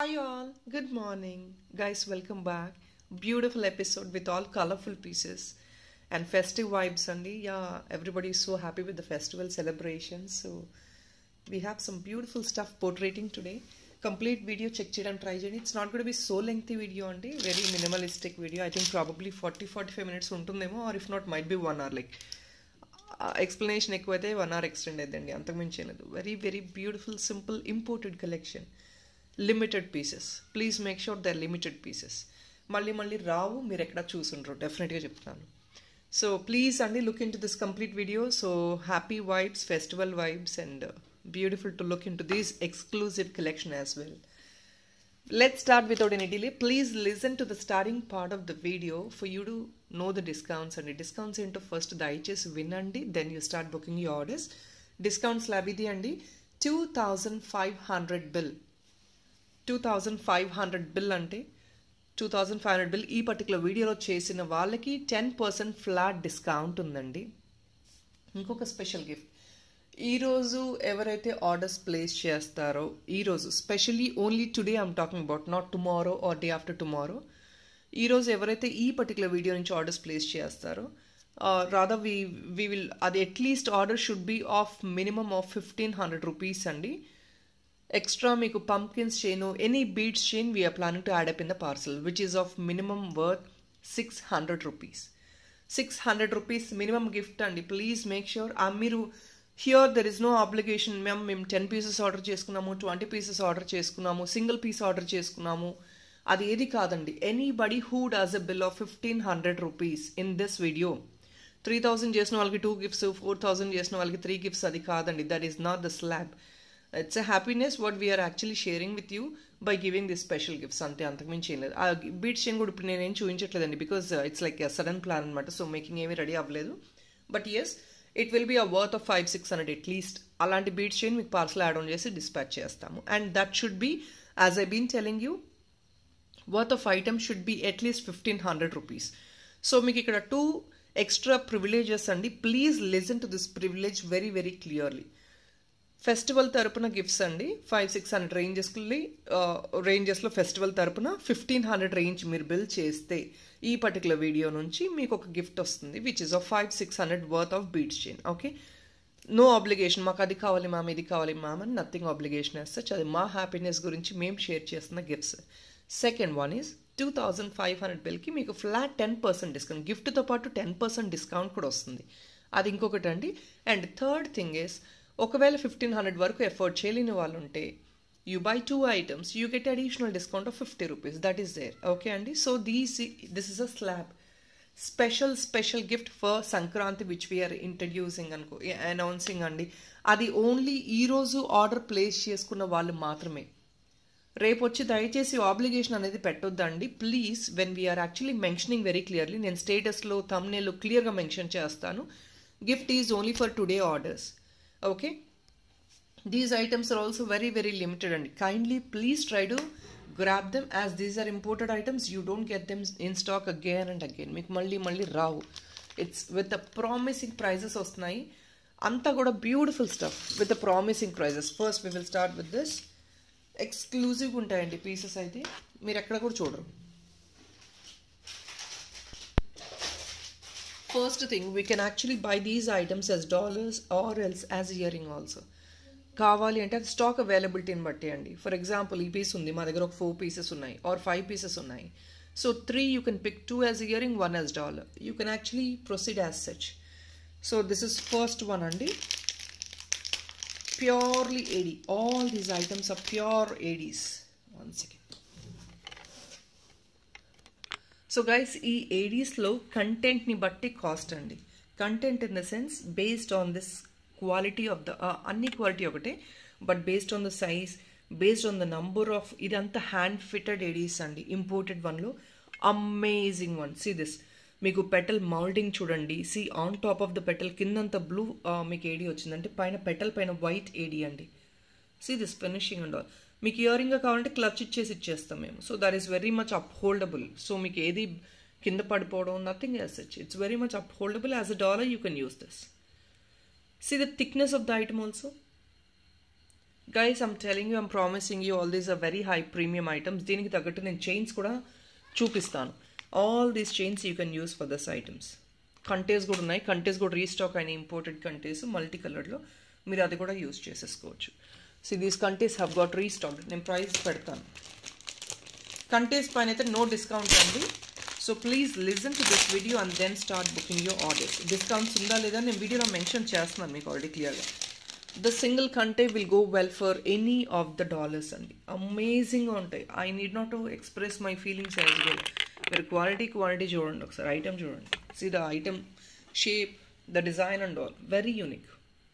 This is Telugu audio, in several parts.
Hi all, good morning. Guys, welcome back. Beautiful episode with all colorful pieces and festive vibes Andy. Yeah, everybody is so happy with the festival celebrations. So we have some beautiful stuff portraying today. Complete video check చేయడానికి ట్రై చేయండి ఇట్స్ నాట్ కూడా బి సో లెంగ్తీ వీడియో అండి very minimalistic video I think probably forty forty five minutes ఉంటుందేమో or if not might be one hour like explanation ఎక్కువైతే వన్ అవర్ ఎక్స్టెండ్ అయ్యిందండి అంతకుమించి లేదు very very beautiful simple imported collection limited pieces please make sure they limited pieces మళ్ళీ మళ్ళీ రావు మీరు ఎక్కడ చూసుండ్రు డెఫినెట్గా చెప్తున్నాను సో ప్లీజ్ అండి look into this complete video so happy vibes festival vibes and beautiful to look into this exclusive collection as well. Let's start without any delay. Please listen to the starting part of the video for you to know the discounts and the discounts into first దయచేసి వినండి then you start booking you orders discounts lab ఇది అండి two thousand five hundred bill two thousand five hundred bill అంటే two thousand five hundred bill ఈ పర్టికులర్ వీడియోలో చేసిన వాళ్ళకి టెన్ పర్సెంట్ ఫ్లాట్ డిస్కౌంట్ ఉందండి ఇంకొక స్పెషల్ గిఫ్ట్ ఈరోజు ఎవరైతే ఆర్డర్స్ ప్లేస్ చేస్తారో ఈరోజు specially only today I'm talking about not tomorrow or day after tomorrow ఈరోజు ఎవరైతే ఈ పర్టికులర్ వీడియో నుంచి ఆర్డర్స్ ప్లేస్ చేస్తారో రాదా వి వి విల్ అది at least order should be of minimum of fifteen hundred rupees అండి ఎక్స్ట్రా మీకు pumpkins chain any beads chain we are planning to add up in the parcel which is of minimum worth six hundred rupees six hundred rupees minimum gift అండి ప్లీజ్ మేక్ ష్యూర్ మీరు hear there is no obligation మేము మేము టెన్ పీసెస్ ఆర్డర్ చేసుకున్నాము ట్వంటీ పీసెస్ ఆర్డర్ చేసుకున్నాము సింగిల్ పీస్ ఆర్డర్ చేసుకున్నాము అది ఏది కాదండి anybody who does a bill of fifteen hundred rupees in this video three thousand చేసిన వాళ్ళకి టూ గిఫ్ట్స్ ఫోర్ థౌసండ్ చేసిన వాళ్ళకి త్రీ గిఫ్ట్స్ అది కాదండి that is not the slab it's a happiness what we are actually sharing with you by giving this special gifts అంతే అంతకుమించి ఏం లేదు ఆ బీట్ చైన్ కూడా ఇప్పుడు నేనేం చూపించట్లేదండి because it's like sudden plan అనమాట సో మేకింగ్ ఏమీ రెడీ అవ్వలేదు but as it will be a worth of five six hundred at least అలాంటి బీట్ చైన్ మీకు పార్సల్ యాడ్ ఆన్ చేసి డిస్పాచ్ చేస్తాము and that should be as I been telling you worth of item should be at least fifteen hundred rupees so మీకు ఇక్కడ టూ ఎక్స్ట్రా ప్రివిలేజెస్ అండి please listen to this privilege very very clearly festival తరపున గిఫ్ట్స్ అండి ఫైవ్ సిక్స్ హండ్రెడ్ రేంజెస్కి రేంజెస్లో ఫెస్టివల్ తరపున ఫిఫ్టీన్ హండ్రెడ్ రేంజ్ మీరు బిల్ చేస్తే ఈ పర్టికులర్ వీడియో నుంచి మీకు ఒక గిఫ్ట్ వస్తుంది which is of five six hundred worth of beads chain okay no obligation మాకు అది కావాలి మ్యామ్ ఇది కావాలి మ్యామ్ అని నథింగ్ ఆబ్లిగేషన్ వేస్తే అది మా హ్యాపీనెస్ గురించి మేము షేర్ చేస్తున్న gifts second one is two thousand five hundred బిల్కి మీకు ఫ్లాట్ టెన్ పర్సెంట్ డిస్కౌంట్ గిఫ్ట్తో పాటు టెన్ పర్సెంట్ డిస్కౌంట్ కూడా వస్తుంది అది ఇంకొకటి అండి అండ్ థర్డ్ థింగ్ ఈస్ ఒకవేళ ఫిఫ్టీన్ హండ్రెడ్ వరకు ఎఫోర్డ్ చేయలేని వాళ్ళు ఉంటే you buy two items you get additional discount of fifty rupees that is there okay అండి so these this is a slab special special gift for Sankranti which we are introducing అనుకో అనౌన్సింగ్ అండి అది ఓన్లీ ఈరోజు ఆర్డర్ ప్లేస్ చేసుకున్న వాళ్ళు మాత్రమే రేపు వచ్చి దయచేసి ఆబ్లిగేషన్ అనేది పెట్టొద్దండి please when we are actually mentioning very clearly నేను స్టేటస్లో తమ్నేలో క్లియర్గా మెన్షన్ చేస్తాను gift is only for today orders okay these items are also very very limited and kindly please try to grab them as these are imported items you don't get them in stock again and again మీకు మళ్ళీ మళ్ళీ రావు it's with the promising prizes వస్తున్నాయి అంతా కూడా beautiful stuff with the promising prizes first we will start with this ఎక్స్క్లూజివ్గా ఉంటాయండి పీసెస్ అయితే మీరు ఎక్కడ కూడా చూడరు first thing we can actually buy these items as dollars or else as earring also కావాలి అంటే అది స్టాక్ అవైలబిలిటీని బట్టి అండి ఫర్ ఎగ్జాంపుల్ ఈ పీస్ ఉంది మా దగ్గర ఒక ఫోర్ పీసెస్ ఉన్నాయి ఆర్ ఫైవ్ పీసెస్ ఉన్నాయి so three you can pick two as earring one as dollar you can actually proceed as such so this is first one అండి purely AD all these items are pure ADs one second so guys ఈ ఏడీస్లో కంటెంట్ని బట్టి కాస్ట్ అండి content in the sense based on this quality of the అన్ని క్వాలిటీ ఒకటే but based on the size based on the number of ఇదంతా హ్యాండ్ ఫిటెడ్ ఏడీస్ అండి ఇంపోర్టెడ్ వన్లో అమేజింగ్ వన్ సి దిస్ మీకు పెటల్ మౌల్డింగ్ చూడండి see on top of the petal కిందంత బ్లూ మీకు ఏడీ వచ్చిందంటే పైన పెటల్ పైన వైట్ ఏడీ అండి see this finishing and all మీకు ఇయరింగ్గా కావాలంటే క్లచ్ ఇచ్చేసి ఇచ్చేస్తాం మేము so that is very much up holdable so మీకు ఏది కింద పడిపోవడం nothing as such it's very much up holdable as a dollar you can use this see the thickness of the item also guys I'm telling you I'm promising you all these are very high premium items దీనికి తగ్గట్టు నేను చైన్స్ కూడా చూపిస్తాను all these chains you can use for these items కంటేస్ కూడా ఉన్నాయి కంటేస్ కూడా రీస్టాక్ అయిన ఇంపోర్టెడ్ కంటేస్ మల్టీ కలర్లో మీరు అది కూడా యూస్ చేసేసుకోవచ్చు సో దీస్ కంటేస్ హ్యావ్ గాట్ రీస్టాక్ నేను ప్రైస్ పెడతాను కంటేస్ పైన అయితే నో డిస్కౌంట్ అండి so please listen to this video and then start booking your orders discounts ఉందా లేదా నేను వీడియోలో మెన్షన్ చేస్తున్నాను మీకు ఆల్రెడీ క్లియర్గా ద సింగిల్ కంటే will go well for any of the dollars అండి అమేజింగ్గా ఉంటాయి I need not to express my feelings as well మీరు క్వాలిటీ క్వాలిటీ చూడండి ఒకసారి ఐటమ్ చూడండి see the item shape the design and all very unique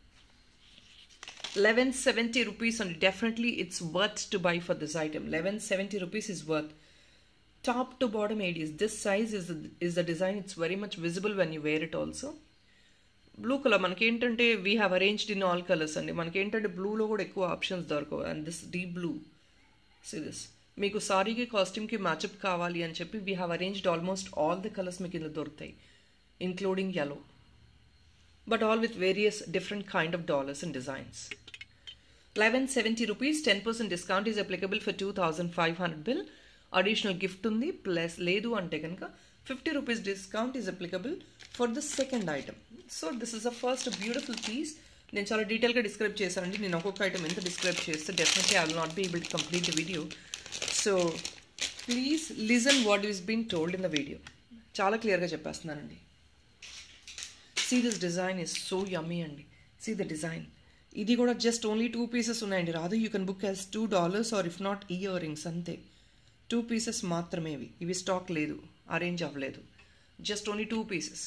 eleven seventy rupees అండి definitely it's worth to buy for this item eleven seventy rupees is worth top to bottom ADs this size is is the design it's very much visible when you wear it also blue colour మనకి ఏంటంటే we have arranged in all colours అండి మనకి ఏంటంటే బ్లూలో కూడా ఎక్కువ ఆప్షన్స్ దొరకవు and this deep blue C this మీకు సారీకి కాస్ట్యూమ్కి మ్యాచప్ కావాలి అని చెప్పి we have arranged almost all the colours మీకు ఇందులో దొరుకుతాయి including yellow but all with various different kind of dollars and designs 1170 rupees 10% discount is applicable for 2500 bill additional gift ఉంది ప్లస్ లేదు అంటే కనుక fifty rupees discount is applicable for the second item so this is the first beautiful piece నేను చాలా డీటెయిల్గా డిస్క్రైబ్ చేశానండి నేను ఒక్కొక్క ఐటమ్ ఎంత డిస్క్రైబ్ చేస్తే definitely I will not be able to complete the video so please listen what is been told in the video చాలా క్లియర్గా చెప్పేస్తున్నానండి see this design is so yummy అండి సీ ద డిజైన్ ఇది కూడా జస్ట్ ఓన్లీ టూ పీసెస్ ఉన్నాయండి రాదు you can book as two dollars or if not earrings అంతే టూ పీసెస్ మాత్రమే ఇవి ఇవి స్టాక్ లేదు అరేంజ్ అవ్వలేదు just only two pieces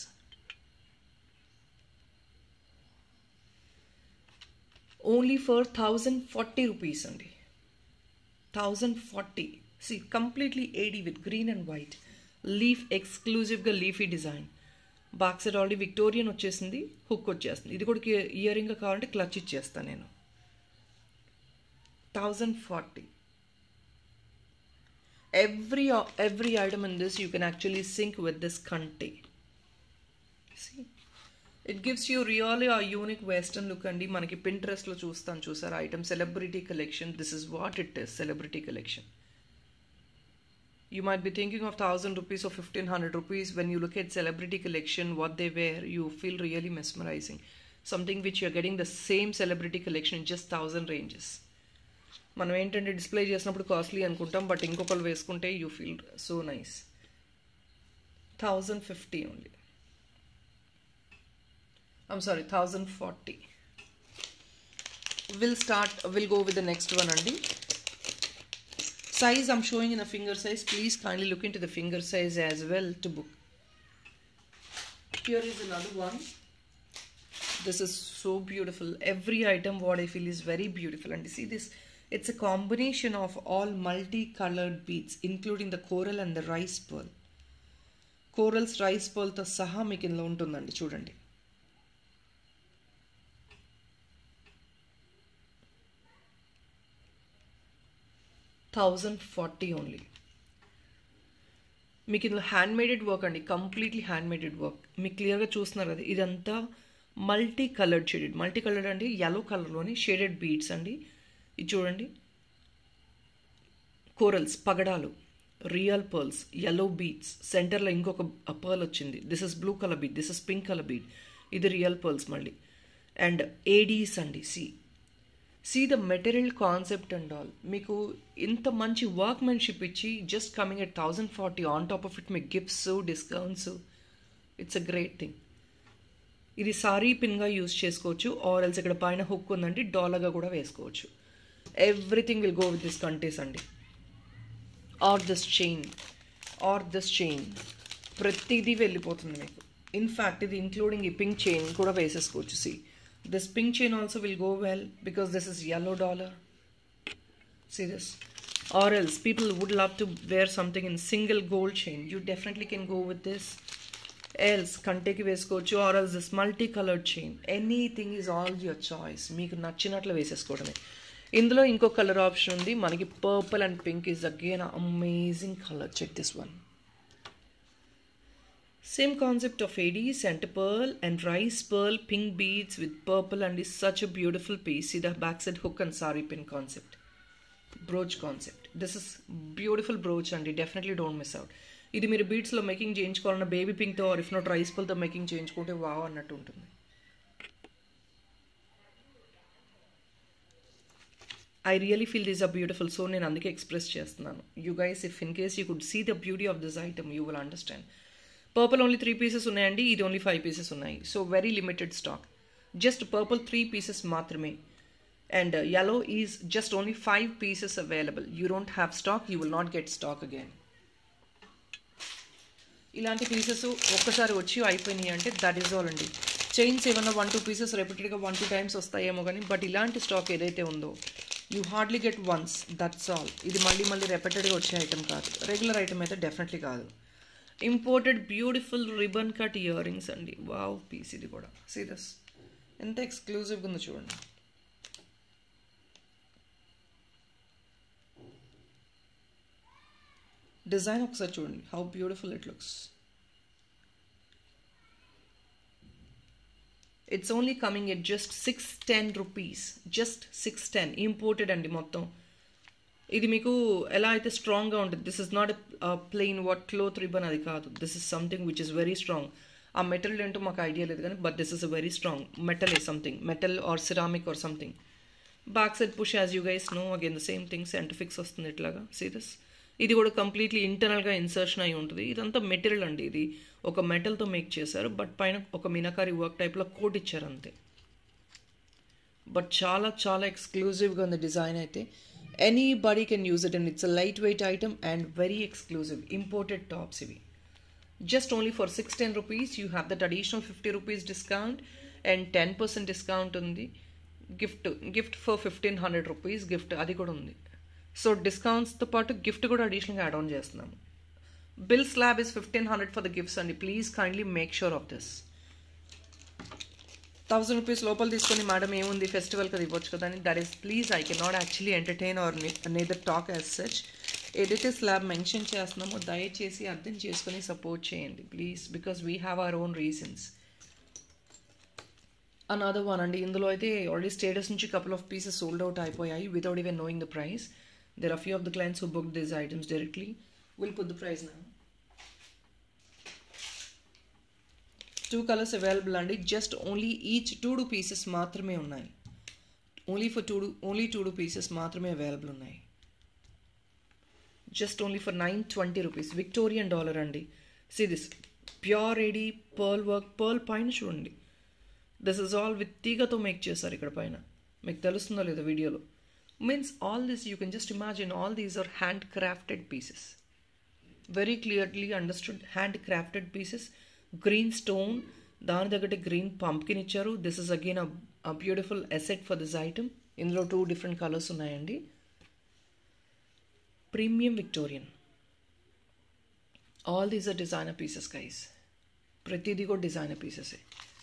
only for thousand forty rupees అండి thousand forty see completely AD with green and white leaf ఎక్స్క్లూజివ్గా leafy design back side already Victorian వచ్చేసింది హుక్ వచ్చేస్తుంది ఇది కూడా ఇయర్ రింగ్ కావాలంటే క్లచ్ ఇచ్చేస్తాను నేను thousand forty every every item in this you can actually sync with this kante see it gives you really a unique western look అండి మనకి పింట్రెస్ట్ లో చూస్తాను చూసారు item celebrity collection this is what it is celebrity collection you might be thinking of 1000 rupees or 1500 rupees when you look at celebrity collection what they wear you feel really mesmerizing something which you're getting the same celebrity collection in just 1000 ranges మనం ఏంటంటే డిస్ప్లే చేసినప్పుడు కాస్ట్లీ అనుకుంటాం బట్ ఇంకొకరు వేసుకుంటే you feel so nice thousand fifty only I'm sorry thousand forty will start will go with the next one అండి size I'm showing in a finger size. Please kindly look into the finger size as well to book. Here is another one. This is so beautiful. Every item what I feel is very beautiful. And you see this, it's a combination of all multicolored beads, including the coral and the rice pearl. Corals rice పర్ల్తో సహా మీకు ఇందులో ఉంటుందండి చూడండి థౌజండ్ ఫార్టీ ఓన్లీ మీకు ఇందులో హ్యాండ్ మేడెడ్ వర్క్ అండి కంప్లీట్లీ హ్యాండ్ మేడెడ్ వర్క్ మీకు క్లియర్గా చూస్తున్నారు కదా ఇదంతా multi coloured shaded multi coloured అండి ఎల్లో కలర్లోని షేడెడ్ బీడ్స్ అండి ఇది చూడండి కోరల్స్ పగడాలు రియల్ పర్ల్స్ ఎల్లో బీడ్స్ సెంటర్లో ఇంకొక పర్ల్ వచ్చింది this is blue colour bead this is pink colour bead ఇది రియల్ పర్ల్స్ మళ్ళీ అండ్ ఏడీస్ అండి see see the material concept and all మీకు ఇంత మంచి వర్క్మెన్షిప్ ఇచ్చి just coming at thousand forty on top of it మీకు gifts discounts it's a great thing ఇది సారీ పిన్గా యూజ్ చేసుకోవచ్చు ఆర్ ఎల్స్ ఇక్కడ పైన హుక్ ఉందండి డాలర్గా కూడా వేసుకోవచ్చు everything will go with this కంటేస్ అండి or this chain or this chain ప్రతిదీ వెళ్ళిపోతుంది మీకు ఇన్ఫ్యాక్ట్ ఇది ఇంక్లూడింగ్ ఈ పింక్ చైన్ కూడా వేసేసుకోవచ్చు see this pink chain also will go well because this is yellow dollar see this or else people would love to wear something in single gold chain you definitely can go with this else కంటేకి వేసుకోవచ్చు or else this multi coloured chain anything is all your choice మీకు నచ్చినట్లు వేసేసుకోవడమే ఇందులో ఇంకో కలర్ ఆప్షన్ ఉంది మనకి purple and pink is again amazing colour check this one Same concept of AD, center pearl and rice pearl, pink beads with purple and is such a beautiful piece. See the backside hook and sari pin concept. Brooch concept. This is beautiful brooch and you definitely don't miss out. ఇది మీరు బీట్స్లో మేకింగ్ చేయించుకోవాలన్న బేబీ పింక్తో ఆర్ ఇఫ్ నాట్ రైస్ పల్తో మేకింగ్ చేయించుకుంటే వావ్ అన్నట్టు ఉంటుంది I really feel these are beautiful so నేను అందుకే ఎక్స్ప్రెస్ చేస్తున్నాను you guys if in case you could see the beauty of this item you will understand purple only three pieces ఉన్నాయండి ఇది ఓన్లీ ఫైవ్ పీసెస్ ఉన్నాయి so very limited stock just purple three pieces మాత్రమే and yellow is just only five pieces available you don't have stock you will not get stock again ఇలాంటి పీసెస్ ఒక్కసారి వచ్చి అయిపోయినాయి అంటే దట్ ఈస్ ఆల్ అండి చైన్స్ ఏమన్నా వన్ టూ పీసెస్ రిపీటెడ్గా వన్ టూ టైమ్స్ వస్తాయేమో కానీ బట్ ఇలాంటి స్టాక్ ఏదైతే ఉందో you hardly get once that's all ఇది మళ్ళీ మళ్ళీ రెపెటెడ్గా వచ్చే ఐటమ్ కాదు రెగ్యులర్ ఐటమ్ అయితే డెఫినెట్లీ కాదు imported beautiful ribbon cut ear rings అండి వావ్ పీస్ ఇది కూడా సీరియస్ ఎంత ఎక్స్క్లూజివ్గా ఉందో చూడండి డిజైన్ ఒకసారి చూడండి how beautiful it looks it's only coming at just six ten rupees just six ten imported అండి మొత్తం ఇది మీకు ఎలా అయితే స్ట్రాంగ్గా ఉంటుంది this is not plain what cloth ribbon అది కాదు this is something which is very strong ఆ మెటల్ ఏంటో మాకు ఐడియా లేదు కానీ but this is a very strong metal is something metal or ceramic or something back side push as you guys no again the same thing centre fix వస్తుంది ఇట్లాగా సీ దిస్ ఇది కూడా కంప్లీట్లీ ఇంటర్నల్గా ఇన్సర్షన్ అయి ఉంటుంది ఇదంతా మెటీరియల్ అండి ఇది ఒక మెటల్తో మేక్ చేశారు బట్ పైన ఒక మినకారి వర్క్ టైప్లో కోట్ ఇచ్చారు అంతే బట్ చాలా చాలా ఎక్స్క్లూజివ్గా ఉంది డిజైన్ అయితే anybody can use it and it's a light weight item and very exclusive imported tops ఇవి just only for 610 rupees you have that additional 50 rupees discount and 10% discount ఉంది gift gift for fifteen hundred rupees gift అది కూడా ఉంది సో డిస్కౌంట్స్తో పాటు గిఫ్ట్ కూడా అడిషనల్గా యాడ్ ఆన్ చేస్తున్నాము bill slab is fifteen hundred for the gifts అండి please kindly make sure of this thousand rupees లోపల తీసుకొని మేడం ఏముంది ఫెస్టివల్ కదా ఇవ్వచ్చు కదా అని that is please I can not actually entertain or neither talk as such ఏదైతే స్లాబ్ మెన్షన్ చేస్తున్నామో దయచేసి అర్థం చేసుకొని సపోర్ట్ చేయండి please because we have our own reasons another one అండి ఇందులో అయితే ఆల్రెడీ స్టేటస్ నుంచి couple of pieces sold out అయిపోయాయి without even knowing the price there are few of the clients who book this items directly will put the price నా టూ కలర్స్ అవైలబుల్ అండి just only each two two pieces మాత్రమే ఉన్నాయి only for two only two two pieces మాత్రమే అవైలబుల్ ఉన్నాయి just only for nine twenty rupees Victorian dollar అండి see this pure ready pearl work pearl పైన చూడండి దిస్ ఇస్ ఆల్ విత్ తీగతో మేక్ చేశారు ఇక్కడ పైన మీకు తెలుస్తుందో లేదో వీడియోలో means all this you can just imagine all these are handcrafted pieces very clearly understood handcrafted pieces green stone దాని తగ్గట్టు గ్రీన్ పంప్కిన్ ఇచ్చారు this is again a beautiful asset for this item ఇందులో టూ డిఫరెంట్ కలర్స్ ఉన్నాయండి premium Victorian all these are designer pieces guys ప్రతిదీ కూడా డిజైనర్ పీసెసే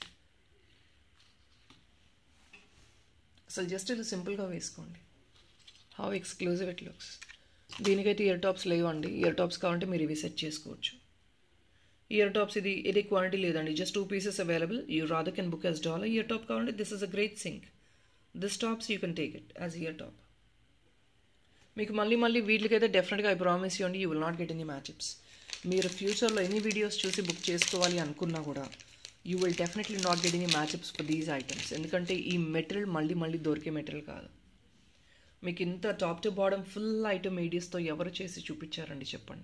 అసలు జస్ట్ ఇలా సింపుల్గా వేసుకోండి హౌ ఎక్స్క్లూజివ్ ఇట్ లుక్స్ దీనికైతే ఇయర్ టాప్స్ లేవండి ఇయర్ టాప్స్ కావాలంటే మీరు ఇవి సెట్ చేసుకోవచ్చు ఇయర్ టాప్స్ ఇది ఇది క్వాంటిటీ లేదండి just two pieces available you rather can book as dollar ear top కావాలంటే this is a great thing this tops you can take it as ear top మీకు మళ్ళీ మళ్ళీ వీటికైతే డెఫినెట్గా ఐ ప్రామిస్ యూ అండి you will not get any matchups మీరు ఫ్యూచర్లో ఎన్ని వీడియోస్ చూసి బుక్ చేసుకోవాలి అనుకున్నా కూడా you will definitely not get any matchups for these items ఎందుకంటే ఈ మెటీరియల్ మళ్ళీ మళ్ళీ దొరికే మెటీరియల్ కాదు మీకు ఇంత top to bottom full item ఏడియస్తో ఎవరు చేసి చూపించారండి చెప్పండి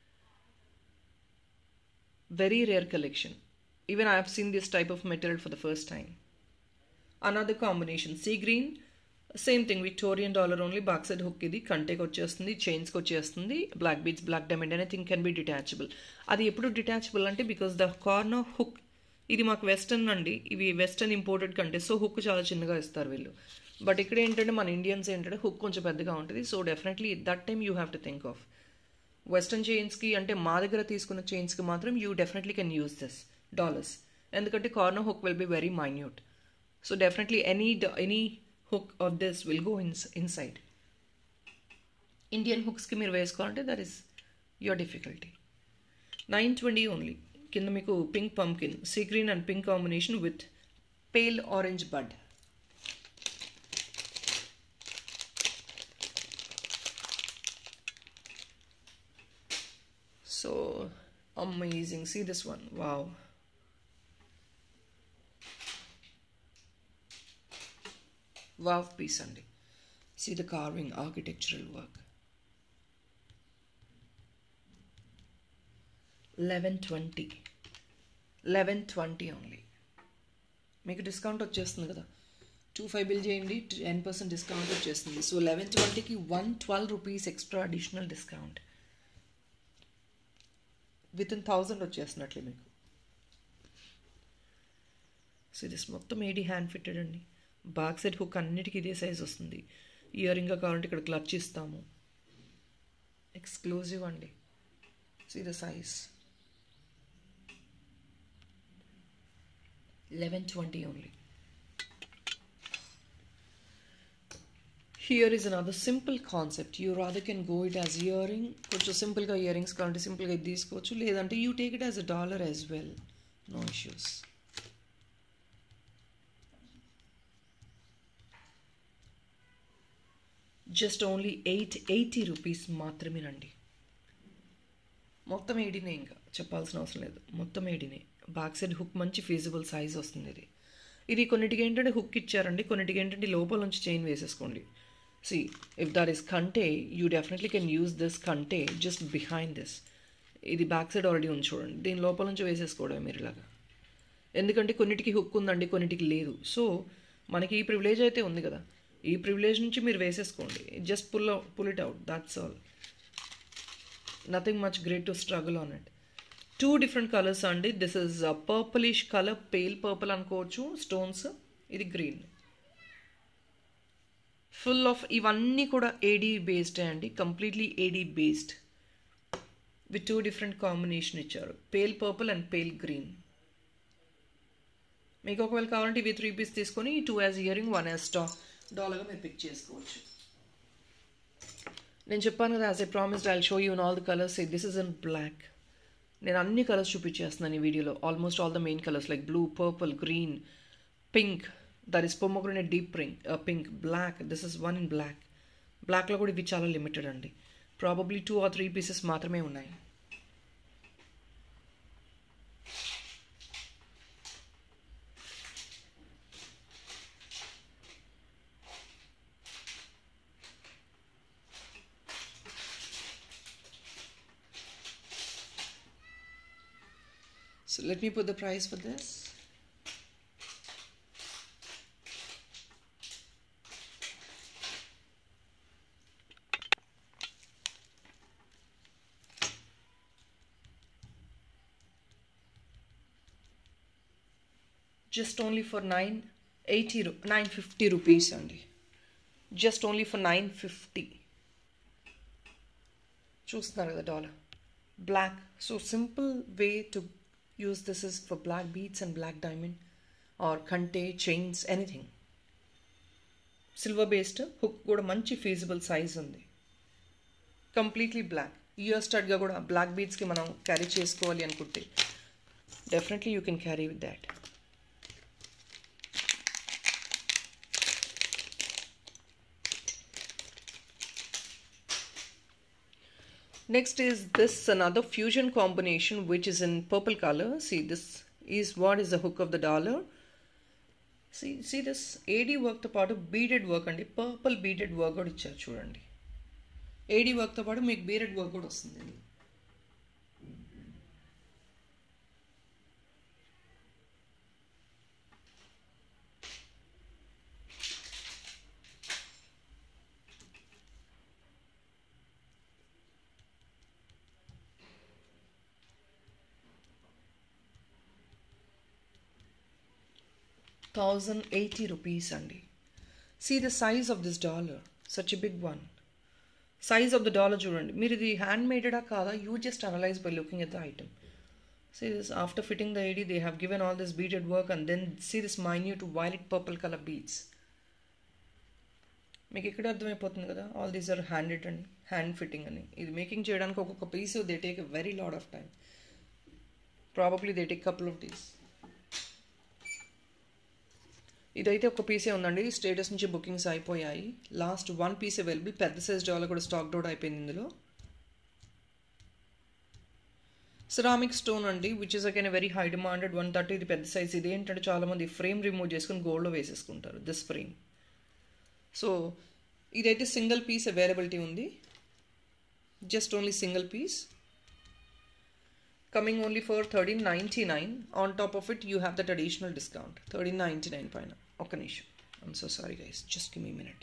very rare collection even I have seen this type of material for the first time another combination see green same thing Victorian dollar only back side hook ఇది కంటేకి వచ్చేస్తుంది చైన్స్కి వచ్చేస్తుంది black beads black diamond anything can be detachable అది ఎప్పుడు డిటాచబుల్ అంటే బికాస్ ద కార్నర్ హుక్ ఇది మాకు వెస్టర్న్ అండి ఇవి వెస్టర్న్ ఇంపోర్టెడ్ కంటే సో హుక్ చాలా చిన్నగా ఇస్తారు వీళ్ళు బట్ ఇక్కడ ఏంటంటే మన ఇండియన్స్ ఏంటంటే హుక్ కొంచెం పెద్దగా ఉంటుంది so definitely that time you have to think of western చైన్స్కి అంటే మా దగ్గర తీసుకున్న చైన్స్కి మాత్రం you definitely can use this dollars ఎందుకంటే corner hook will be very minute so definitely any any hook of this will go in inside Indian హుక్స్కి మీరు వేసుకోవాలంటే that is your difficulty nine twenty only కింద మీకు pink pumpkin see green and pink combination with pale orange bud So amazing. See this one. Wow. Wow piece అండి See the carving, architectural work. 1120. 1120 only. మీకు డిస్కౌంట్ వచ్చేస్తుంది కదా టూ ఫైవ్ బిల్ చేయండి టెన్ పర్సెంట్ డిస్కౌంట్ వచ్చేస్తుంది సో లెవెన్ ట్వంటీకి one twelve rupees extra additional discount with in thousand వచ్చేస్తున్నట్లే మీకు సో దిస్ మొత్తం ఏడి హ్యాండ్ ఫిట్టెడ్ అండి బ్యాక్ సైడ్ హుక్ అన్నిటికీ ఇదే సైజ్ వస్తుంది ఇయర్ రింగ్గా కావాలంటే ఇక్కడ క్లచ్ ఇస్తాము ఎక్స్క్లూజివ్ అండి see the size eleven twenty only here is another simple concept you rather can go it as earring కొంచెం సింపుల్గా ఇయర్ రింగ్స్ కావాలంటే సింపుల్గా ఇది తీసుకోవచ్చు లేదంటే you take it as a dollar as well no issues just only eight eighty rupees మాత్రమేనండి మొత్తం ఏడినే ఇంకా చెప్పాల్సిన అవసరం లేదు మొత్తం ఏడినే బ్యాక్ సైడ్ హుక్ మంచి ఫీజిబుల్ సైజ్ వస్తుంది ఇది ఇది కొన్నిటికి ఏంటంటే హుక్ ఇచ్చారండి కొన్నిటికి ఏంటంటే లోపల నుంచి చైన్ వేసేసుకోండి సి ఇఫ్ దట్ ఈస్ కంటే you definitely can use this కంటే జస్ట్ బిహైండ్ దిస్ ఇది బ్యాక్ సైడ్ ఆల్రెడీ ఉంది చూడండి దీని లోపల నుంచి వేసేసుకోవడం మీరు ఇలాగా ఎందుకంటే కొన్నిటికి హుక్ ఉందండి కొన్నిటికి లేదు సో మనకి ఈ ప్రివిలేజ్ అయితే ఉంది కదా ఈ ప్రివిలేజ్ నుంచి మీరు వేసేసుకోండి just pull pull it out that's all nothing much great to struggle on it two different colours అండి this is purplish colour pale purple అనుకోవచ్చు స్టోన్స్ ఇది గ్రీన్ ఫుల్ ఆఫ్ ఇవన్నీ కూడా ఏడీ బేస్డ్ అండి completely AD based with two different combination ఇచ్చారు pale purple and pale green మీకు ఒకవేళ కావాలంటే ఇవి త్రీ పీస్ తీసుకొని two as earring one as స్టా డాలర్గా మీరు పిక్ చేసుకోవచ్చు నేను చెప్పాను కదా as I promised I show you in all the colours this is in black నేను అన్ని కలర్స్ చూపించేస్తున్నాను ఈ వీడియోలో almost all the main colours like blue purple green pink that is pomegranate deep pink pink black this is one in black బ్లాక్లో కూడా ఇవి చాలా లిమిటెడ్ అండి probably two or three pieces మాత్రమే ఉన్నాయి So let me put the price for this. Just only for 980 ru- 950 rupees only. Just only for 950. చూస్తున్నారు కదా dollar black so simple way to use this is for black beads and black diamond or కంటే chains anything silver based hook కూడా మంచి ఫీజిబుల్ సైజ్ ఉంది కంప్లీట్లీ బ్లాక్ ఇయర్ స్టడ్గా కూడా బ్లాక్ బీట్స్కి మనం క్యారీ చేసుకోవాలి అనుకుంటే definitely you can carry with that Next is this another fusion combination which is in purple color. See this is what is the hook of the dollar. See see this AD work తో పాటు బీడెడ్ వర్క్ అండి పర్పుల్ బీడెడ్ వర్క్ కూడా ఇచ్చారు చూడండి ఏడీ వర్క్తో పాటు మీకు బీడెడ్ వర్క్ కూడా వస్తుంది థౌజండ్ ఎయిటీ రూపీస్ అండి see the size of this dollar such a big one size of the dollar చూడండి మీరు ఇది హ్యాండ్ మేడెడా కాదా you just analyse by looking at the item see this after fitting the AD they have given all this beaded work and then see this minute violet purple colour beads మీకు ఇక్కడ అర్థమైపోతుంది కదా all these are handed and hand fitting అని ఇది మేకింగ్ చేయడానికి ఒక్కొక్క piece they take a very lot of time probably they take couple of days ఇదైతే ఒక పీసే ఉందండి స్టేటస్ నుంచి బుకింగ్స్ అయిపోయాయి లాస్ట్ వన్ పీస్ అవైలబుల్ పెద్ద సైజ్ డాలర్ కూడా స్టాక్ డౌట్ అయిపోయింది ఇందులో సిరామిక్ స్టోన్ అండి which is again very high demanded one thirty ఇది పెద్ద సైజ్ ఇది ఏంటంటే చాలామంది ఫ్రేమ్ రిమూవ్ చేసుకుని గోల్డ్లో వేసేసుకుంటారు దిస్ ఫ్రేమ్ సో ఇదైతే సింగిల్ పీస్ అవైలబిలిటీ ఉంది just only single piece coming only for thirteen ninety nine on top of it you have that additional discount thirteen ninety nine పైన ఒక్క నిమిషం I'm so sorry guys just give me minute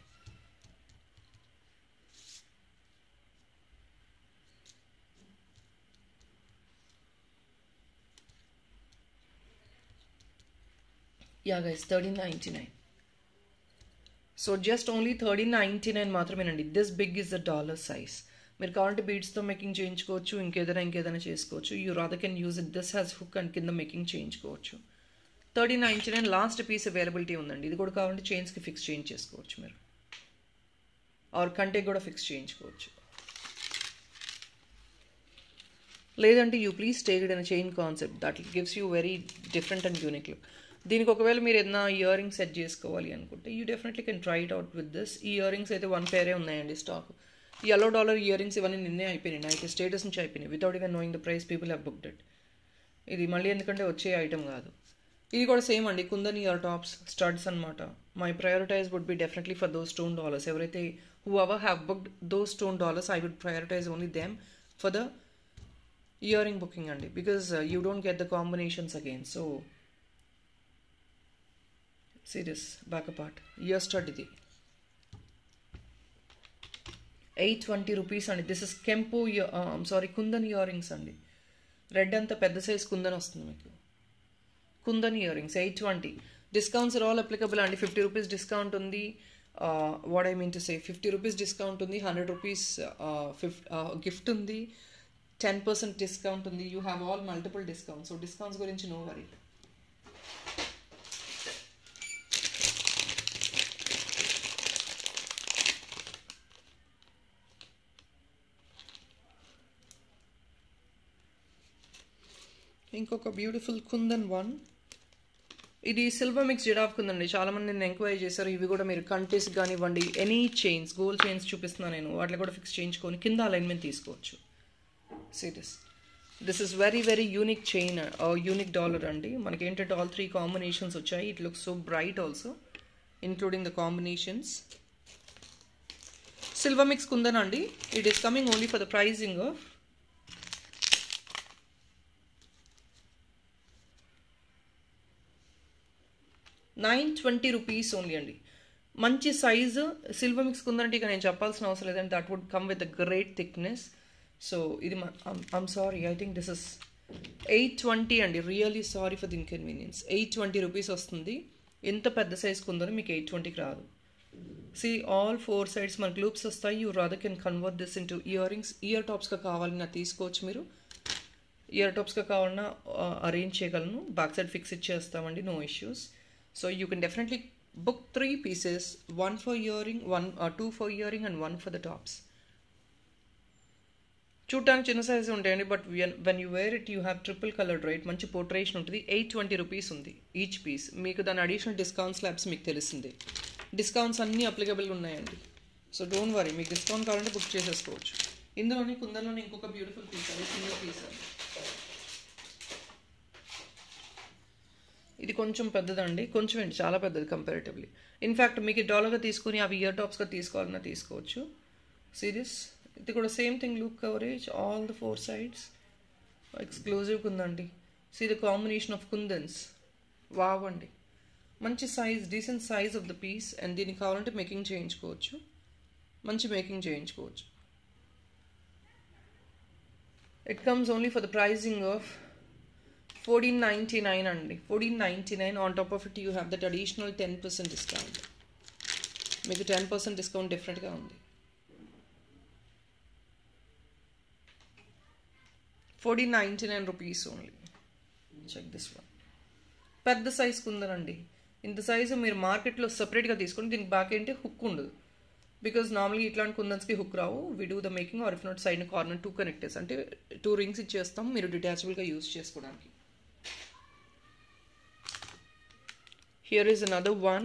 yeah guys thirteen ninety nine so just only thirteen ninety nine మాత్రమేనండి this big is the dollar size మీరు కావాలంటే బీడ్స్తో మేకింగ్ చేయించుకోవచ్చు ఇంకేదైనా ఇంకేదైనా చేసుకోవచ్చు you rather can use it this has hook and కింద మేకింగ్ చేయించుకోవచ్చు thirty ninety nine last piece availability ఉందండి ఇది కూడా కావాలంటే చైన్స్కి ఫిక్స్ చేంజ్ చేసుకోవచ్చు మీరు ఆర్ కంటే కూడా ఫిక్స్ చేయించుకోవచ్చు లేదంటే you please take it on chain concept that gives you very different and unique look దీనికి ఒకవేళ మీరు ఏదైనా ఇయర్ రింగ్స్ సెట్ చేసుకోవాలి అనుకుంటే you definitely can try it out with this ఈ ఇయర్ రింగ్స్ అయితే వన్ పేరే ఉన్నాయండి stock yellow dollar ear rings ఇవన్నీ నిన్నే అయిపోయినాయి అయితే స్టేటస్ నుంచి అయిపోయినాయి without even knowing the price people have booked it ఇది మళ్ళీ ఎందుకంటే వచ్చే ఐటమ్ కాదు ఇది కూడా సేమ్ అండి కుందన్ ఇయర్ టాప్స్ స్టడ్స్ అనమాట my prioritise would be definitely for those stone dollars ఎవరైతే whoever have booked those stone dollars I would prioritise only them for the ear ring booking అండి because you don't get the combinations again so serious back part ear stud ఇది ఎయిట్ ట్వంటీ రూపీస్ అండి this is kempu sorry kundan ear rings అండి రెడ్ అంతా పెద్ద సైజ్ కుందన్ వస్తుంది మీకు kundan ear rings eight twenty discounts are all applicable అండి ఫిఫ్టీ రూపీస్ డిస్కౌంట్ ఉంది what I mean to say fifty rupees discount ఉంది హండ్రెడ్ రూపీస్ ఫిఫ్ గిఫ్ట్ ఉంది టెన్ పర్సెంట్ డిస్కౌంట్ ఉంది you have all multiple discount so discounts గురించి నో వరీ ఇంకొక బ్యూటిఫుల్ కుందన్ వన్ ఇది సిల్వర్ మిక్స్ జిడాఫ్ కుందండి చాలా మంది నేను ఎంక్వైరీ చేశారు ఇవి కూడా మీరు కంటెస్ కానివ్వండి ఎనీ చైన్స్ గోల్డ్ చైన్స్ చూపిస్తున్నాను నేను వాటిలో కూడా ఫిక్స్ చేయించుకొని కింద అలైన్మెంట్ తీసుకోవచ్చు serious this is very very unique chain unique dollar అండి మనకి ఏంటంటే ఆల్ త్రీ కాంబినేషన్స్ వచ్చాయి it look so bright also including the combinations silver mix kundan అండి it is coming only for the pricing of nine twenty rupees only అండి మంచి సైజు సిల్వర్ మిక్స్ కుందంటే ఇక నేను చెప్పాల్సిన అవసరం లేదండి that would come with great thickness so ఇది I'm sorry I think this is eight twenty అండి really sorry for the inconvenience eight twenty rupees వస్తుంది ఎంత పెద్ద సైజ్ కుందని మీకు ఎయిట్ ట్వంటీకి రాదు సి ఆల్ ఫోర్ సైడ్స్ మనకి లూప్స్ వస్తాయి you rather can convert this into earrings ear టాప్స్గా కావాలన్నా తీసుకోవచ్చు మీరు ఇయర్ టాప్స్గా కావాలన్నా అరేంజ్ చేయగలను బ్యాక్ సైడ్ ఫిక్స్ ఇచ్చేస్తామండి no issues so you can definitely book three pieces one for earring one two for earring and one for the tops చూడటానికి చిన్న సైజ్ ఉంటాయండి but when you wear it you have triple coloured right మంచి పోర్ట్రేషన్ ఉంటుంది ఎయిట్ ట్వంటీ రూపీస్ ఉంది ఈచ్ పీస్ మీకు దాని అడిషనల్ డిస్కౌంట్ స్లాబ్స్ మీకు తెలిసిందే డిస్కౌంట్స్ అన్నీ అప్లికబుల్ ఉన్నాయండి సో డోంట్ వరీ మీకు డిస్కౌంట్ కావాలంటే బుక్ చేసేసుకోవచ్చు ఇందులోని కుందర్లోని ఇంకొక బ్యూటిఫుల్ పీస్ అది సింగిల్ పీస్ అండి ఇది కొంచెం పెద్దదండి కొంచెం ఏంటి చాలా పెద్దది కంపారిటివ్లీ ఇన్ఫ్యాక్ట్ మీకు డాలర్గా తీసుకుని అవి ఇయర్ టాప్స్గా తీసుకోవాలన్నా తీసుకోవచ్చు సీరియస్ ఇది కూడా same thing look coverage all the four sides ఎక్స్క్లూజివ్గా ఉందండి see the combination of kundans wow అండి మంచి size decent size of the piece and దీనికి కావాలంటే మేకింగ్ చేయించుకోవచ్చు మంచి మేకింగ్ చేయించుకోవచ్చు it comes only for the pricing of fourteen ninety nine అండి fourteen ninety nine on top of it you have that additional ten percent discount మీకు టెన్ పర్సెంట్ డిస్కౌంట్ డిఫరెంట్గా ఉంది fourteen ninety nine rupees only check this one పెద్ద సైజ్ కుందనండి ఇంత సైజు మీరు మార్కెట్లో సపరేట్గా తీసుకొని దీనికి బ్యాక్ ఏంటి హుక్ ఉండదు బికాజ్ నార్మల్గా ఇట్లాంటి కుందన్స్కి హుక్ రావు we do the making or if not side corner two connectors అంటే టూ రింగ్స్ ఇచ్చేస్తాం మీరు డిటాచబుల్గా యూస్ చేసుకోవడానికి here is another one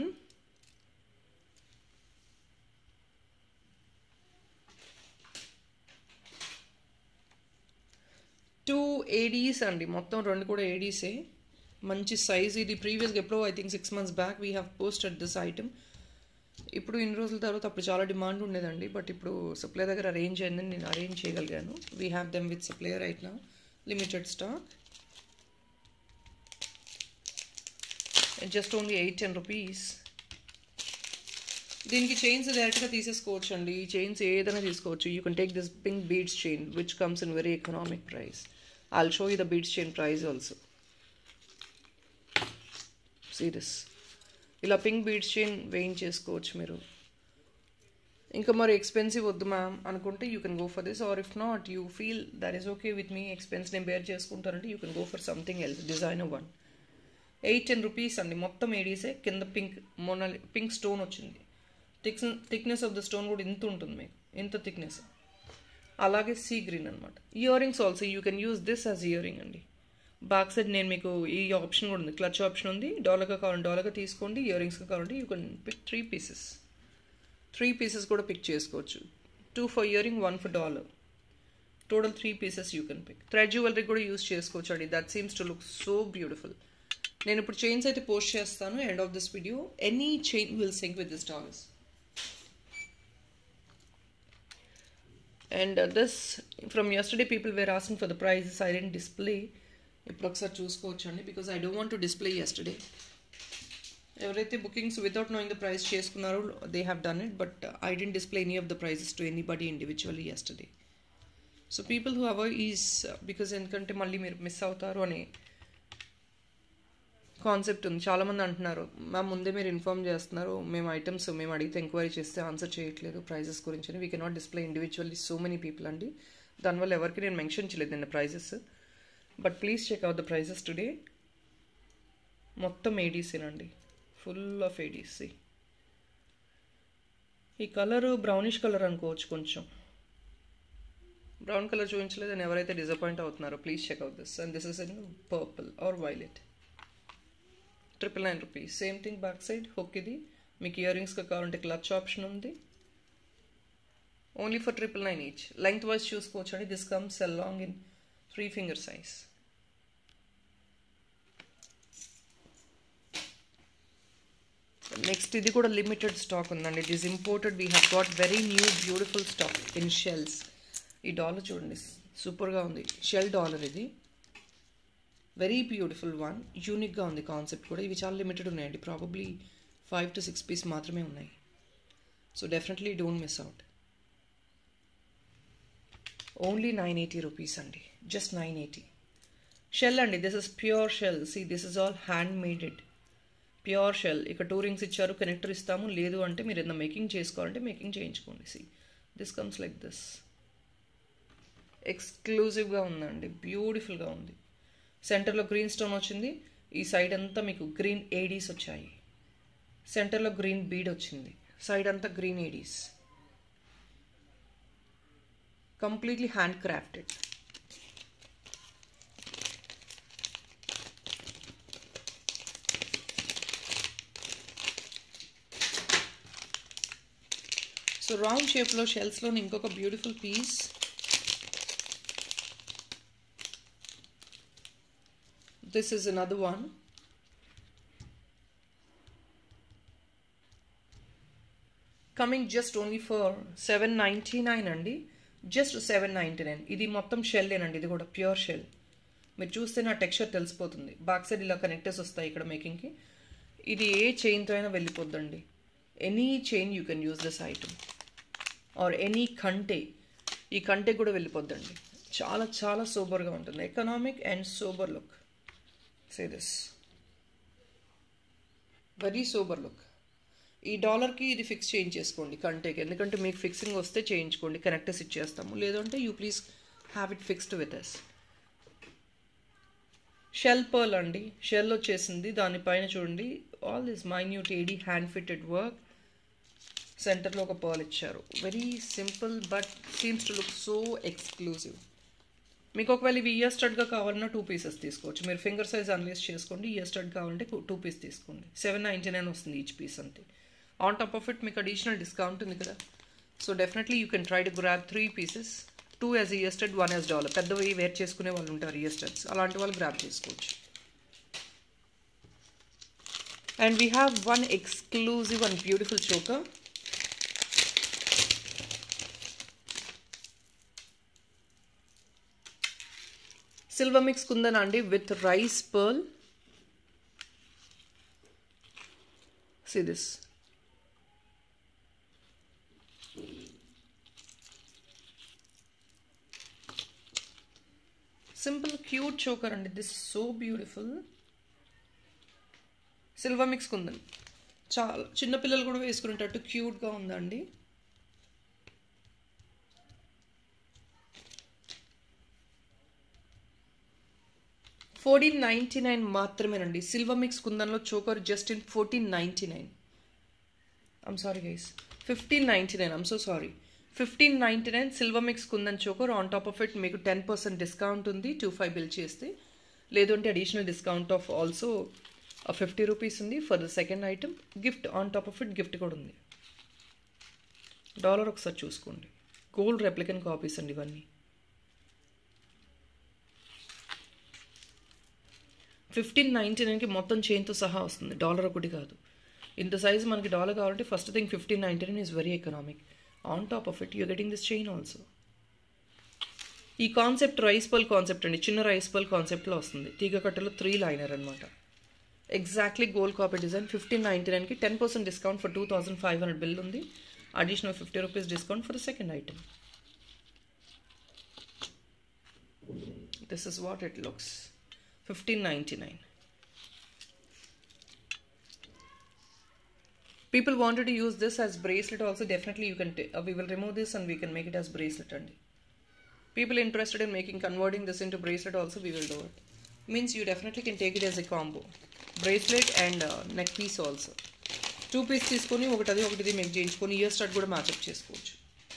two ADs అండి మొత్తం రెండు కూడా ఏడీసే మంచి సైజ్ ఇది ప్రీవియస్గా ఎప్పుడో I think six months back we have posted this item ఇప్పుడు ఇన్ని రోజుల తర్వాత అప్పుడు చాలా డిమాండ్ ఉండేదండి బట్ ఇప్పుడు సప్లై దగ్గర అరేంజ్ అయిందని నేను అరేంజ్ చేయగలిగాను we have them with supply right నా limited stock just only eight ten rupees దీనికి చైన్స్ డైరెక్ట్గా తీసేసుకోవచ్చు అండి ఈ చైన్స్ ఏదైనా తీసుకోవచ్చు you can take this pink beads chain which comes in very economic price I'll show you the beads chain price also serious ఇలా పింక్ బీడ్స్ చైన్ వేయించేసుకోవచ్చు మీరు ఇంకా మరి ఎక్స్పెన్సివ్ వద్దు మ్యామ్ అనుకుంటే you can go for this or if not you feel that is okay with me expense నేను బేర్ చేసుకుంటానంటే you can go for something else designer one eight ten rupees అండి మొత్తం ఏడీసే కింద పింక్ మొన్న పింక్ స్టోన్ వచ్చింది thick thickness of the stone కూడా ఇంత ఉంటుంది మీకు ఇంత థిక్నెస్ అలాగే సీ గ్రీన్ అనమాట earrings also you can use this as earring అండి బ్యాక్ సైడ్ నేను మీకు ఈ ఆప్షన్ కూడా ఉంది క్లచ్ ఆప్షన్ ఉంది డాలర్గా కావాలంటే డాలర్గా తీసుకోండి ఇయర్ రింగ్స్గా కావాలంటే you can pick three pieces three pieces కూడా పిక్ చేసుకోవచ్చు two for earring one for dollar total three pieces you can pick thread jewellery కూడా యూస్ చేసుకోవచ్చు అండి that seems to look so beautiful నేను ఇప్పుడు చైన్స్ అయితే పోస్ట్ చేస్తాను end of this video any chain will sync with this dollars and this from yesterday people were asking for the prices I didn't display ఇప్పుడు ఒకసారి చూసుకోవచ్చు అండి because I don't want to display yesterday ఎవరైతే bookings without knowing the price చేసుకున్నారో they have done it but I didn't display any of the prices to anybody individually yesterday so people who our is because ఎందుకంటే మళ్ళీ మీరు మిస్ అవుతారు అనే కాన్సెప్ట్ ఉంది చాలామంది అంటున్నారు మ్యామ్ ముందే మీరు ఇన్ఫామ్ చేస్తున్నారు మేము ఐటమ్స్ మేము అడిగితే ఎంక్వైరీ చేస్తే ఆన్సర్ చేయట్లేదు ప్రైజెస్ గురించి అని we cannot display individually so many people అండి దానివల్ల ఎవరికి నేను మెన్షన్ చేయలేదు నిన్న prices but please check out the prices today మొత్తం ఏడీసీనండి ఫుల్ ఆఫ్ ఏడీసీ ఈ కలర్ బ్రౌనిష్ కలర్ అనుకోవచ్చు కొంచెం బ్రౌన్ కలర్ చూపించలేదని ఎవరైతే డిసప్పాయింట్ అవుతున్నారో please check out this and this is in purple or violet triple nine rupees same thing back side hook ఇది మీకు ఇయర్ రింగ్స్గా కావాలంటే క్లచ్ ఆప్షన్ ఉంది only for triple nine each length wise చూసుకోవచ్చు అండి this comes long in three finger size next ఇది కూడా లిమిటెడ్ స్టాక్ ఉందండి it is imported we have got very new beautiful stock in shells ఈ డాలర్ చూడండి సూపర్గా ఉంది షెల్ డాలర్ ఇది వెరీ బ్యూటిఫుల్ వన్ యూనిక్గా ఉంది కాన్సెప్ట్ కూడా ఇవి చాలా లిమిటెడ్ ఉన్నాయండి probably five to six piece మాత్రమే ఉన్నాయి so definitely don't miss out only nine eighty rupees అండి జస్ట్ నైన్ ఎయిటీ షెల్ అండి this is pure shell see this is all hand maded pure shell ఇక టూ రింగ్స్ ఇచ్చారు కనెక్టర్ ఇస్తాము లేదు అంటే మీరు ఏదైనా మేకింగ్ చేసుకోవాలంటే మేకింగ్ చేయించుకోండి see this comes like this ఎక్స్క్లూజివ్గా ఉందండి బ్యూటిఫుల్గా ఉంది సెంటర్లో గ్రీన్ స్టోన్ వచ్చింది ఈ సైడ్ అంతా మీకు గ్రీన్ ఏడీస్ వచ్చాయి సెంటర్లో గ్రీన్ బీడ్ వచ్చింది సైడ్ అంతా green ADs completely hand crafted so round షేప్లో షెల్స్లో ఇంకొక beautiful piece this is another one coming just only for seven ninety nine అండి జస్ట్ సెవెన్ నైంటీ నైన్ ఇది మొత్తం షెల్లేనండి ఇది కూడా ప్యూర్ షెల్ మీరు చూస్తే నా టెక్స్చర్ తెలిసిపోతుంది బ్యాక్ సైడ్ ఇలా కనెక్టర్స్ వస్తాయి ఇక్కడ మేకింగ్కి ఇది ఏ చైన్తో అయినా వెళ్ళిపోద్దండి any chain you can use this item or any కంటే ఈ కంటే కూడా వెళ్ళిపోద్దండి చాలా చాలా సూపర్గా ఉంటుంది economic and super look say this very super look ఈ డాలర్కి ఇది ఫిక్స్ చేయించేసుకోండి కంటేకి ఎందుకంటే మీకు ఫిక్సింగ్ వస్తే చేయించుకోండి కనెక్టర్స్ ఇచ్చేస్తాము లేదంటే you please have it fixed with S shell pearl అండి షెల్ వచ్చేసింది దానిపైన చూడండి all this minute AD hand fitted work సెంటర్లో ఒక పర్ల్ ఇచ్చారు very simple but seems to look so exclusive మీకు ఒకవేళ ఇవి ఇయర్ స్టడ్గా కావాలన్నా టూ పీసెస్ తీసుకోవచ్చు మీరు ఫింగర్ సైజ్ అనలైజ్ చేసుకోండి ఇయర్ స్టడ్ కావాలంటే టూ పీస్ తీసుకోండి సెవెన్ నైంటీ నైన్ వస్తుంది ఈచ్ పీస్ అంతే ఆన్ టాప్ ఆఫ్ ఇట్ మీకు అడిషనల్ డిస్కౌంట్ ఉంది కదా so definitely you can try to grab three pieces two as ear stud one as dollar పెద్దవి వేర్ చేసుకునే వాళ్ళు ఉంటారు ఇయర్ స్టడ్స్ అలాంటి వాళ్ళు గ్రాబ్ చేసుకోవచ్చు and we have one exclusive and beautiful choker silver mix kundan అండి with rice pearl see this simple cute choker అండి this so beautiful silver mix కుందని చాలా చిన్నపిల్లలు కూడా వేసుకునేటట్టు క్యూట్గా ఉందండి ఫోర్టీన్ నైంటీ నైన్ మాత్రమేనండి సిల్వర్ మిక్స్ కుందన్లో choker just in fourteen ninety nine I'm sorry guys fifteen ninety nine I'm so sorry fifteen ninety nine silver mix kundan choker on top of it మీకు టెన్ పర్సెంట్ డిస్కౌంట్ ఉంది టూ ఫైవ్ బిల్ చేస్తే లేదంటే additional discount off also fifty rupees ఉంది for the second item gift on top of it gift కూడా ఉంది డాలర్ ఒకసారి చూసుకోండి గోల్డ్ రెప్లికన్ కాపీస్ అండి ఇవన్నీ ఫిఫ్టీన్ నైంటీ నైన్కి మొత్తం చైన్తో సహా వస్తుంది డాలర్ ఒకటి కాదు ఇంత సైజ్ మనకి డాలర్ కావాలంటే first thing fifteen ninety nine is very economic on top of it you getting this chain also ఈ కాన్సెప్ట్ రైస్ పల్ కాన్సెప్ట్ అండి చిన్న రైస్ పల్ కాన్సెప్ట్లో వస్తుంది తీగ కట్టలో త్రీ లైనర్ అనమాట exactly gold copy design fifteen ninety నైన్కి ten percent discount for two thousand five hundred bill ఉంది additional fifty rupees discount for the second item this is what it looks fifteen ninety nine people wanted to use this as bracelet also definitely you can t- uh, we will remove this and we can make it as bracelet and people interested in making converting this into bracelet also we will do it means you definitely can take it as a combo bracelet and uh, neck piece also two piece తీసుకొని ఒకటి ఒకటిది మీకు చేయించుకొని ఇయర్ స్టార్ట్ కూడా మ్యాచప్ చేసుకోవచ్చు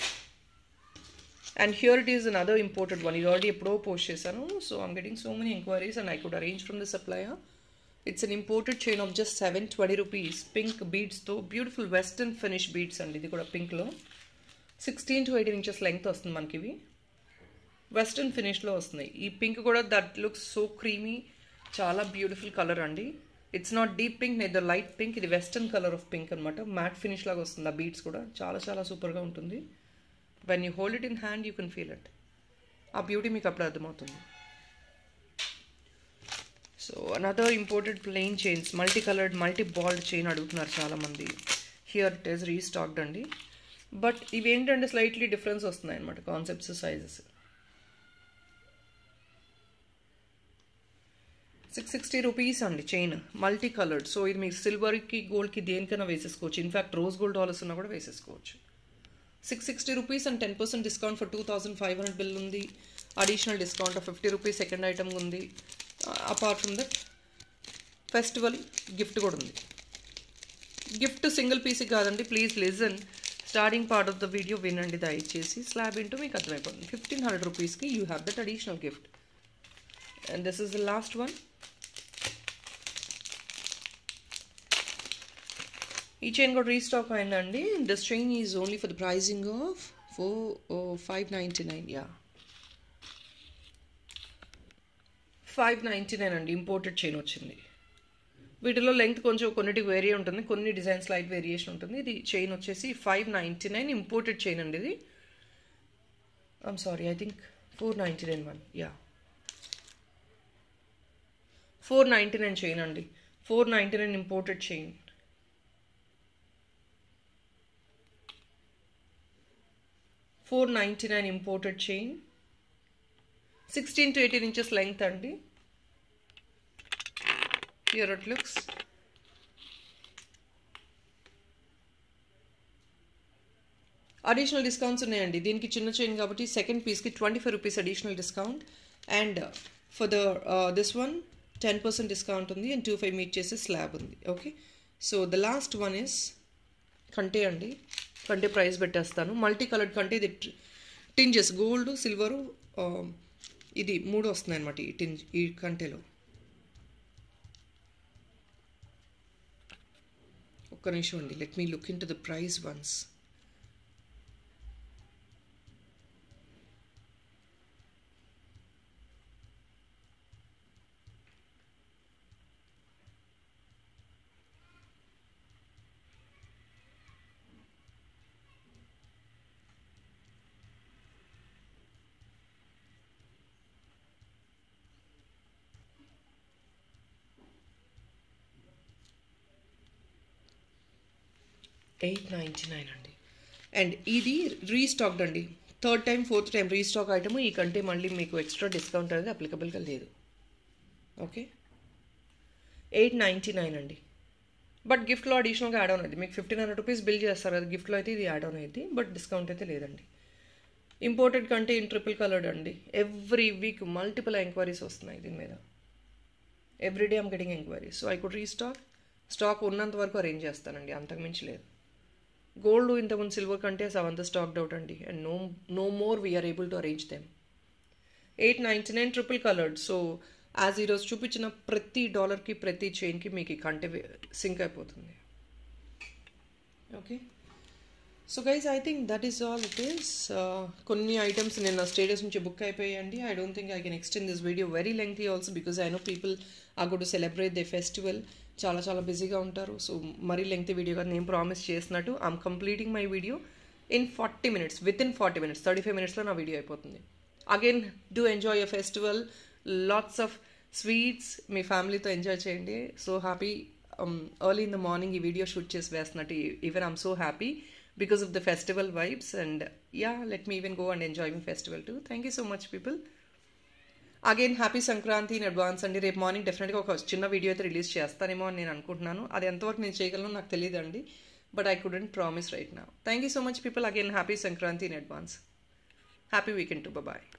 and here it is another imported one ఇది ఆల్రెడీ ఎప్పుడో పోస్ట్ చేశాను so I'm getting so many enquiries and I could arrange from the supplier it's an imported chain of just seven twenty rupees pink బీడ్స్తో బ్యూటిఫుల్ వెస్టర్న్ ఫినిష్ బీడ్స్ అండి ఇది కూడా పింక్లో sixteen to eighteen inches length వస్తుంది మనకి ఇవి వెస్టర్న్ ఫినిష్లో వస్తున్నాయి ఈ పింక్ కూడా దట్ లుక్స్ సో క్రీమీ చాలా బ్యూటిఫుల్ కలర్ అండి it's not deep pink neither light pink ఇది వెస్టర్న్ కలర్ ఆఫ్ పింక్ అనమాట మ్యాట్ ఫినిష్ లాగా వస్తుంది ఆ బీడ్స్ కూడా చాలా చాలా సూపర్గా ఉంటుంది when you hold it in hand you can feel it ఆ బ్యూటీ మీకు అప్పుడు అర్థమవుతుంది so another imported plain chains multi coloured multi balled chain అడుగుతున్నారు చాలామంది హియర్ ఇట్ ఈస్ రీస్టాక్డ్ అండి బట్ ఇవి ఏంటంటే స్లైట్లీ డిఫరెన్స్ వస్తున్నాయి అనమాట concepts sizes six sixty rupees అండి చైన్ మల్టీ కలర్డ్ సో ఇది మీకు సిల్వర్కి గోల్డ్కి దేనికైనా వేసేసుకోవచ్చు ఇన్ఫ్యాక్ట్ రోజ్ గోల్డ్ డాలర్స్ ఉన్నా కూడా వేసేసుకోవచ్చు six sixty rupees and ten percent discount for two thousand five hundred bill ఉంది additional discount of fifty rupees second item ఉంది apart from that festival gift కూడా ఉంది గిఫ్ట్ సింగిల్ పీస్ కాదండి please listen starting part of the video వినండి దయచేసి స్లాబ్ ఇంటూ మీకు అర్థమైపోతుంది ఫిఫ్టీన్ హండ్రెడ్ రూపీస్కి you have that additional gift and this is the last one ఈ చైన్ కూడా రీస్టాక్ అయిందండి this chain is only for the pricing of four five ninety nine yeah five ninety nine అండి ఇంపోర్టెడ్ చైన్ వచ్చింది వీటిలో లెంగ్త్ కొంచెం కొన్నిటికి వేరీ ఉంటుంది కొన్ని డిజైన్స్ లైట్ వేరియేషన్ ఉంటుంది ఇది చైన్ వచ్చేసి five ninety nine imported chain అండి ఇది I'm sorry I think four ninety nine one yeah four ninety nine chain అండి four ninety nine imported chain four ninety nine imported chain sixteen to eighteen inches length అండి here it looks additional discounts ఉన్నాయండి దీనికి చిన్న చైన్ కాబట్టి సెకండ్ పీస్కి twenty five rupees additional discount and for the this one ten percent discount ఉంది అండ్ టూ ఫైవ్ మీట్ చేసే స్లాబ్ ఉంది okay so the last one is కంటే అండి కంటే ప్రైస్ పెట్టేస్తాను మల్టీ కలర్డ్ కంటే ఇది టింజెస్ గోల్డ్ సిల్వరు ఇది మూడు వస్తున్నాయి అనమాట ఈ టిన్ ఈ కంటెలో ఒక్క నిమిషం అండి let me look into the price once eight ninety nine అండి అండ్ ఇది రీస్టాక్డ్ అండి third time fourth time restock item ఈ కంటే మళ్ళీ మీకు ఎక్స్ట్రా డిస్కౌంట్ అనేది అప్లికబుల్గా లేదు ఓకే ఎయిట్ నైంటీ నైన్ అండి బట్ గిఫ్ట్లో అడిషనల్గా యాడ్ ఆన్ అయింది మీకు ఫిఫ్టీన్ హండ్రెడ్ రూపీస్ బిల్ చేస్తారు కదా గిఫ్ట్లో అయితే ఇది యాడ్ ఆన్ అయింది బట్ డిస్కౌంట్ అయితే లేదండి ఇంపోర్టెడ్ కంటే ఇన్ ట్రిపుల్ కలర్డ్ అండి ఎవ్రీ వీక్ మల్టిపుల్ ఎంక్వైరీస్ వస్తున్నాయి దీని మీద everyday I'm getting enquiries so I could restock stock ఉన్నంత వరకు అరేంజ్ చేస్తానండి అంతకుమించి లేదు గోల్డ్ ఇంతకుముందు సిల్వర్ కంటే సెవెంత్ స్టాక్డ్ అవుట్ అండి and no no more we are able to arrange them eight ninety nine triple coloured so as ఈరోజు చూపించిన ప్రతి డాలర్కి ప్రతి చైన్కి మీకు ఈ కంటే సింక్ అయిపోతుంది okay so guys I think that is all it is కొన్ని ఐటమ్స్ నిన్న స్టేటస్ నుంచి బుక్ అయిపోయాయండి I don't think I can extend this video very lengthy also because I know people ah good celebrate they festival చాలా చాలా బిజీగా ఉంటారు సో మరీ లెంగ్తీ వీడియో కాదు నేను ప్రామిస్ చేసినట్టు I'm completing my video in forty minutes within forty minutes thirty five మినిట్స్లో నా వీడియో అయిపోతుంది again do enjoy your festival lots of sweets మీ ఫ్యామిలీతో ఎంజాయ్ చేయండి so happy early in the morning ఈ వీడియో షూట్ చేసి వేస్తున్నట్టు even I'm so happy because of the festival vibes and yeah let me even go and enjoy my festival too thank you so much people again happy Sankranti in advance అండి రేపు మార్నింగ్ డెఫినెట్గా ఒక చిన్న వీడియో అయితే రిలీజ్ చేస్తానేమో అని నేను అనుకుంటున్నాను అది ఎంతవరకు నేను చేయగలను నాకు తెలియదండి but I couldn't promise right నా thank you so much people again happy Sankranti in advance happy weekend to bye